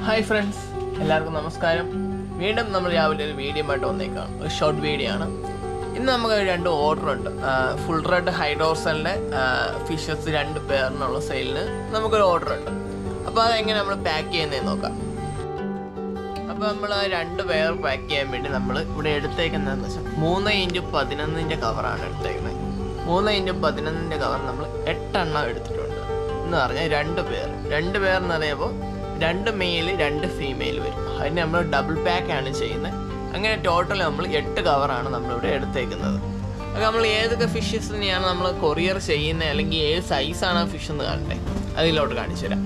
hi friends എല്ലാവർക്കും നമസ്കാരം വീണ്ടും നമ്മൾ രാവിലെ ഒരു വീഡിയോ ആയിട്ട് വന്നേക്കാം ഒരു ഷോർട്ട് വീഡിയോ ആണ് ഇന്ന് നമുക്ക് രണ്ട് ഓർഡർ ഉണ്ട് ഫുൾ റെഡ് ഹൈഡോർസലിൻ്റെ ഫിഷസ് രണ്ട് പേരിനുള്ള സെയിലിന് നമുക്കൊരു ഓർഡർ ഉണ്ട് അപ്പോൾ അതെങ്ങനെ നമ്മൾ പാക്ക് ചെയ്യുന്നതെന്ന് നോക്കാം അപ്പോൾ നമ്മൾ ആ രണ്ട് പേർ പാക്ക് ചെയ്യാൻ വേണ്ടി നമ്മൾ ഇവിടെ എടുത്തേക്കുന്നതെന്ന് വെച്ചാൽ മൂന്ന് ഇൻറ്റു പതിനൊന്നിൻ്റെ കവറാണ് എടുത്തേക്കുന്നത് മൂന്ന് ഇൻറ്റു പതിനൊന്നിൻ്റെ കവർ നമ്മൾ എട്ടെണ്ണം എടുത്തിട്ടുണ്ട് എന്ന് പറഞ്ഞാൽ രണ്ട് പേർ രണ്ട് പേർ എന്ന് പറയുമ്പോൾ രണ്ട് മെയിൽ രണ്ട് ഫീമെയിൽ വരും അതിന് നമ്മൾ ഡബിൾ പാക്കാണ് ചെയ്യുന്നത് അങ്ങനെ ടോട്ടൽ നമ്മൾ എട്ട് കവറാണ് നമ്മളിവിടെ എടുത്തേക്കുന്നത് അത് നമ്മൾ ഏതൊക്കെ ഫിഷസിനെയാണ് നമ്മൾ കൊറിയർ ചെയ്യുന്നത് അല്ലെങ്കിൽ ഏത് സൈസാണ് ആ ഫിഷ് എന്ന് കാണട്ടെ അതിലോട്ട് കാണിച്ചു തരാം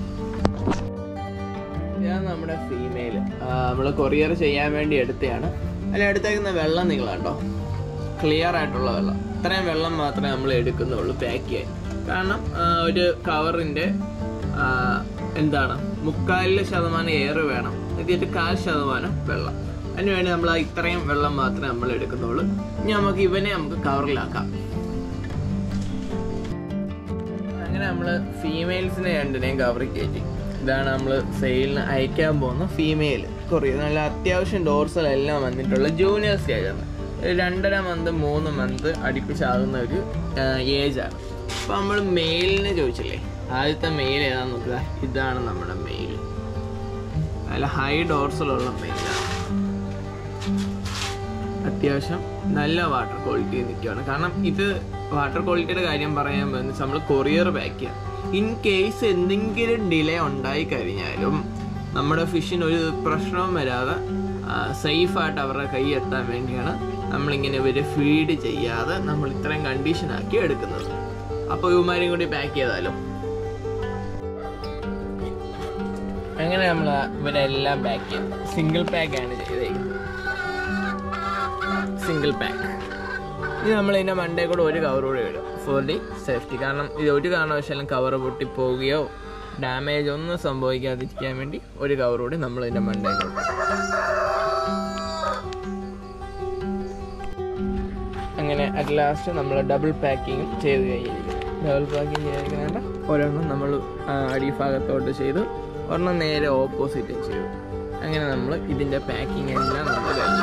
ഇതാണ് നമ്മുടെ ഫീമെയിൽ നമ്മൾ കൊറിയർ ചെയ്യാൻ വേണ്ടി എടുത്തതാണ് അതിൽ എടുത്തേക്കുന്ന വെള്ളം നിങ്ങൾ കണ്ടോ ക്ലിയർ ആയിട്ടുള്ള വെള്ളം ഇത്രയും വെള്ളം മാത്രമേ നമ്മൾ എടുക്കുന്നുള്ളൂ പാക്ക് ചെയ്യാൻ കാരണം ആ, ഒരു കവറിൻ്റെ എന്താണ് മുക്കാലില് ശതമാനം എയർ വേണം എന്നിട്ട് കാൽ ശതമാനം വെള്ളം അതിന് വേണ്ടി നമ്മൾ ആ ഇത്രയും വെള്ളം മാത്രമേ നമ്മൾ എടുക്കുന്നുള്ളൂ ഇനി നമുക്ക് ഇവനെ നമുക്ക് കവറിലാക്കാം അങ്ങനെ നമ്മൾ ഫീമെയിൽസിനെ രണ്ടിനെയും കവറിൽ കയറ്റി ഇതാണ് നമ്മൾ സെയിലിന് അയക്കാൻ പോകുന്ന ഫീമെയിൽ കൊറിയർ നല്ല അത്യാവശ്യം ഡോർസൽ എല്ലാം വന്നിട്ടുള്ള ജൂനിയർ സ്റ്റേജാണ് ഒരു രണ്ടര മന്ത് മൂന്ന് മന്ത് അടുപ്പിച്ചാകുന്ന ഒരു ഏജാണ് അപ്പോൾ നമ്മൾ മെയിലിന് ചോദിച്ചില്ലേ ആദ്യത്തെ മെയിൽ ഏതാന്ന് നോക്കുക ഇതാണ് നമ്മുടെ മെയിൽ നല്ല ഹൈ ഡോർസലുള്ള മെയിലാണ് അത്യാവശ്യം നല്ല വാട്ടർ ക്വാളിറ്റി നിൽക്കുകയാണ് കാരണം ഇത് വാട്ടർ ക്വാളിറ്റിയുടെ കാര്യം പറയാൻ പോകുന്നത് നമ്മൾ കൊറിയർ പാക്ക് ചെയ്യാം ഇൻ കേസ് എന്തെങ്കിലും ഡിലേ ഉണ്ടായി കഴിഞ്ഞാലും നമ്മുടെ ഫിഷിന് ഒരു പ്രശ്നവും വരാതെ സേഫായിട്ട് അവരുടെ കൈ എത്താൻ വേണ്ടിയാണ് നമ്മളിങ്ങനെ ഇവർ ഫീഡ് ചെയ്യാതെ നമ്മൾ ഇത്രയും കണ്ടീഷനാക്കി എടുക്കുന്നത് അപ്പോൾ ഇവന്മാരെയും കൂടി പാക്ക് ചെയ്താലോ അങ്ങനെ നമ്മൾ ഇവരെല്ലാം പാക്ക് ചെയ്യും സിംഗിൾ പാക്കാണ് ചെയ്തേക്കുന്നത് സിംഗിൾ പാക്ക് ഇനി നമ്മൾ ഇതിൻ്റെ മണ്ടേ കൂടെ ഒരു കവർ കൂടെ ഇടും ഫോർ ദി സേഫ്റ്റി കാരണം ഇത് ഒരു കാരണവശാലും കവർ പൊട്ടിപ്പോവുകയോ ഡാമേജ് ഒന്നും സംഭവിക്കാതിരിക്കാൻ വേണ്ടി ഒരു കവർ കൂടി നമ്മൾ ഇതിൻ്റെ മണ്ടേ കൂടെ അങ്ങനെ അറ്റ് ലാസ്റ്റ് നമ്മൾ ഡബിൾ പാക്കിങ് ചെയ്ത് കഴിഞ്ഞിരിക്കുന്നു ഡബിൾ പാക്കിങ് ചെയ്തിരിക്കുന്ന ഒരെണ്ണം നമ്മൾ അടിഭാഗത്തോട്ട് ചെയ്തു ഒരെണ്ണം നേരെ ഓപ്പോസിറ്റ് ചെയ്തു അങ്ങനെ നമ്മൾ ഇതിൻ്റെ പാക്കിംഗ് എല്ലാം നമ്മൾ കഴിഞ്ഞു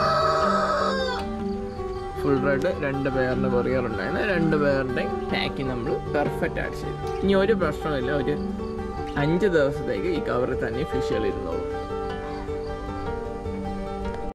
ഫുൾ റെഡ് രണ്ട് പേരിൻ്റെ കൊറിയർ ഉണ്ടായിരുന്നു രണ്ട് പേരുടെ പാക്കിങ് നമ്മൾ പെർഫെക്റ്റ് ആയിട്ട് ചെയ്തു ഇനി ഒരു പ്രശ്നമില്ല ഒരു അഞ്ച് ദിവസത്തേക്ക് ഈ കവറിൽ തന്നെ ഫിഷുകൾ ഇരുന്നോളും